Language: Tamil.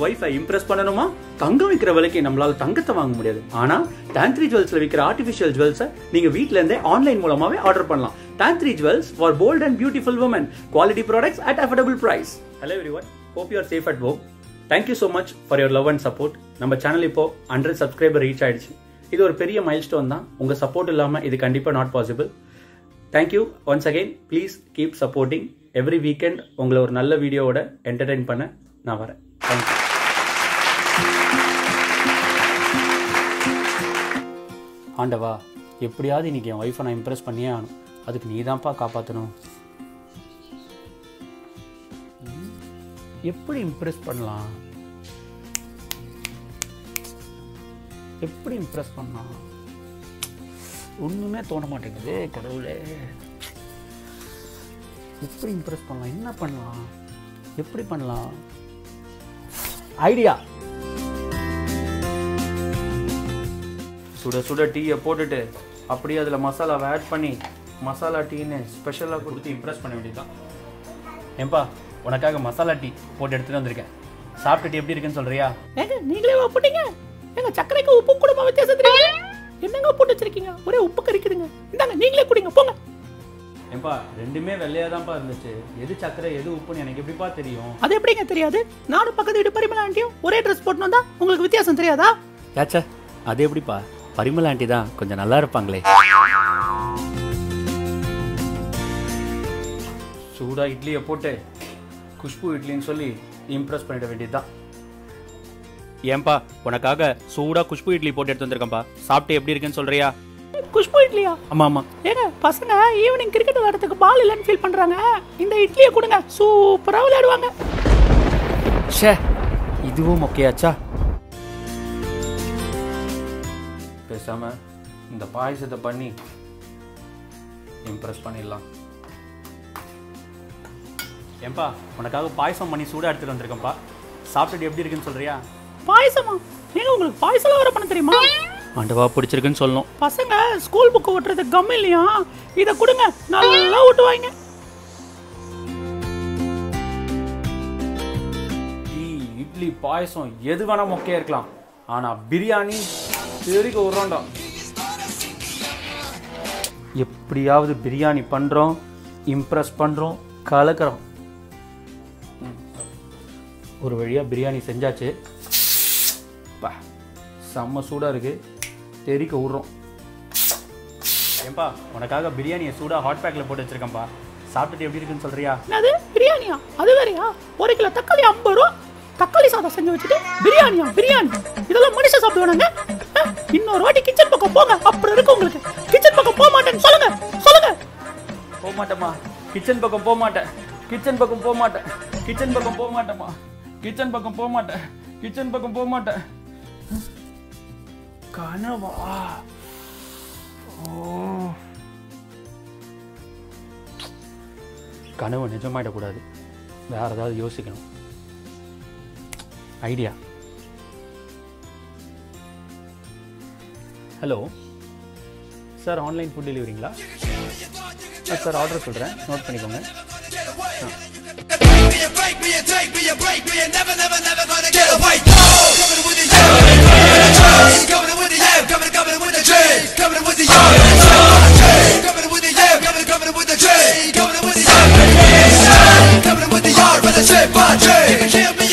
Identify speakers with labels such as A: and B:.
A: ஒய்ஃபை இம்ப்ரெஸ் பண்ணணுமா தங்கம் விற்கிற விலைக்கு நம்மளால தங்கத்தை வாங்க முடியாது ஆனா டான்த்ரி ஜுவல்ஸ்ல விற்கிற ஆர்டிஃபிஷியல் ஜுவல்ஸை நீங்க வீட்ல இருந்தே ஆன்லைன் மூலமாவே ஆர்டர் பண்ணலாம் Tantri jewels for bold and beautiful women quality products at affordable price hello everyone hope you are safe at home thank you so much for your love and support நம்ம சேனல் இப்போ ஹண்ட்ரட் சப்ஸ்கிரைபர் ரீச் ஆயிடுச்சு இது ஒரு பெரிய மைல்ஸ்டோன் தான் உங்க சப்போர்ட் இல்லாம இது கண்டிப்பா not possible thank you once again please keep supporting every weekend உங்களை ஒரு நல்ல வீடியோவோட என்டர்டெயின் பண்ண நான் வரேன் தேங்க்யூ ஆண்டவா எப்படியாவது இன்னைக்கு என் ஒய்ஃபை நான் இம்ப்ரெஸ் பண்ணியே ஆகணும் அதுக்கு நீ தான்ப்பா காப்பாற்றணும் எப்படி இம்ப்ரெஸ் பண்ணலாம் எப்படி இம்ப்ரெஸ் பண்ணலாம் ஒன்றுமே தோண மாட்டேங்குது கடவுளே எப்படி இம்ப்ரெஸ் பண்ணலாம் என்ன பண்ணலாம் எப்படி பண்ணலாம் ஐடியா சுட சுட டீயை போட்டுட்டு அப்படியே அதில் மசாலாவை ஆட் பண்ணி மசாலா டீன்னு ஸ்பெஷலாக கொடுத்து இம்ப்ரெஸ் பண்ண வேண்டியதுதான் ஏன்பா உனக்காக மசாலா டீ போட்டு எடுத்துகிட்டு வந்திருக்கேன் சாப்பிட்டுட்டு எப்படி இருக்குன்னு சொல்கிறியா
B: ஏங்க நீங்களே போட்டீங்க ஏங்க சர்க்கரைக்கு உப்பு குடும்ப வித்தியாசம் தெரியுங்க என்னங்க போட்டு வச்சிருக்கீங்க ஒரே உப்பு கறிக்குதுங்க இந்தாங்க நீங்களே குடிங்க போங்க
A: ஏன்பா ரெண்டுமே வெள்ளையாக தான்ப்பா இருந்துச்சு எது சக்கரை எது உப்புன்னு எனக்கு எப்படிப்பா தெரியும்
B: அது எப்படிங்க தெரியாது நானும் பக்கத்து வீட்டு பரிமள ஆண்டியும் ஒரே ட்ரெஸ் போட்டு வந்தா உங்களுக்கு வித்தியாசம் தெரியாதா
A: ஏச்சா அது எப்படிப்பா பரிமள ஆண்டி தான் கொஞ்சம் நல்லா இருப்பாங்களே சூடா இட்லியை போட்டு குஷ்பு இட்லின்னு சொல்லி இம்ப்ரெஸ் பண்ணிட வேண்டியதுதான் ஏன்பா உனக்காக சூடா குஷ்பு இட்லி போட்டு எடுத்து வந்திருக்கேன்ப்பா சாப்பிட்டு எப்படி இருக்குன்னு சொல்றியா
B: குஷ்பு இட்லியா
A: ஆமா ஆமா
B: ஏங்க பசங்க ஈவினிங் கிரிக்கெட் விளையாடுறதுக்கு பால் இல்லைன்னு ஃபீல் பண்றாங்க இந்த இட்லியை கொடுங்க சூப்பரா விளையாடுவாங்க
A: ஷே இதுவும் மொக்கையாச்சா பேசாம இந்த பாயசத்தை பண்ணி இம்ப்ரெஸ் பண்ணிடலாம் ஏன்பா உனக்காக பாயசம் பண்ணி சூடா எடுத்துட்டு வந்திருக்கேன்ப்பா சாப்பிட்டுட்டு எப்படி இருக்குன்னு சொல்றியா
B: பாயசமா ஏங்க உங்களுக்கு பாயசம் வர பண்ண தெரியுமா
A: ஆண்டவா பிடிச்சிருக்குன்னு சொல்லணும்
B: பசங்க ஸ்கூல் புக்கு ஓட்டுறது கம் இல்லையா இதை கொடுங்க நல்லா ஓட்டுவாங்க
A: டீ இட்லி பாயசம் எது வேணா மொக்கையா இருக்கலாம் ஆனா பிரியாணி தெரிக்க உருண்டா எப்படியாவது பிரியாணி பண்றோம் இம்ப்ரெஸ் பண்றோம் கலக்கிறோம் ம். ஒரு வழியா பிரியாணி செஞ்சாச்சு பா செம்ம சூடா இருக்கு தெரிக்க விட்றோம் ஏன்பா உனக்காக பிரியாணியை சூடா ஹாட் பேக்ல போட்டு வச்சிருக்கேன்ப்பா சாப்பிட்டுட்டு எப்படி இருக்குன்னு சொல்றியா
B: என்னது பிரியாணியா அது வேறயா ஒரு கிலோ தக்காளி ஐம்பது ரூபா தக்காளி சாதம் செஞ்சு வச்சுட்டு பிரியாணியா பிரியாணி இதெல்லாம் மனுஷன் சாப்பிடுவானுங்க அஹ், இன்னொரு வாட்டி கிச்சன் பக்கம் போங்க அப்புறம் இருக்கு உங்களுக்கு கிச்சன் பக்கம் போக மாட்டேன்னு சொல்லுங்க சொல்லுங்க
A: போக மாட்டேம்மா கிச்சன் பக்கம் போக மாட்டேன் கிச்சன் பக்கம் போக மாட்டேன் கிச்சன் பக்கம் போக மாட்டேம்மா கிச்சன் பக்கம் போக மாட்டேன் கிச்சன் பக்கம் போக மாட்டேன் கனவா ஓ கனவு நிஜமாயிடக்கூடாது வேற ஏதாவது யோசிக்கணும் idea hello sir online food டெலிவரிங்களா சார் ஆர்டர் சொல்கிறேன் நோட் பண்ணிக்கோங்க
C: Be a break, be a take, be a break, be a never, never, never gonna get away. Coming with the yeah, coming with the yeah, coming, coming with the J, coming with the yeah, coming with the yeah, coming, coming with the J, coming with the yeah, coming with the R, with the J, by J. You can hear me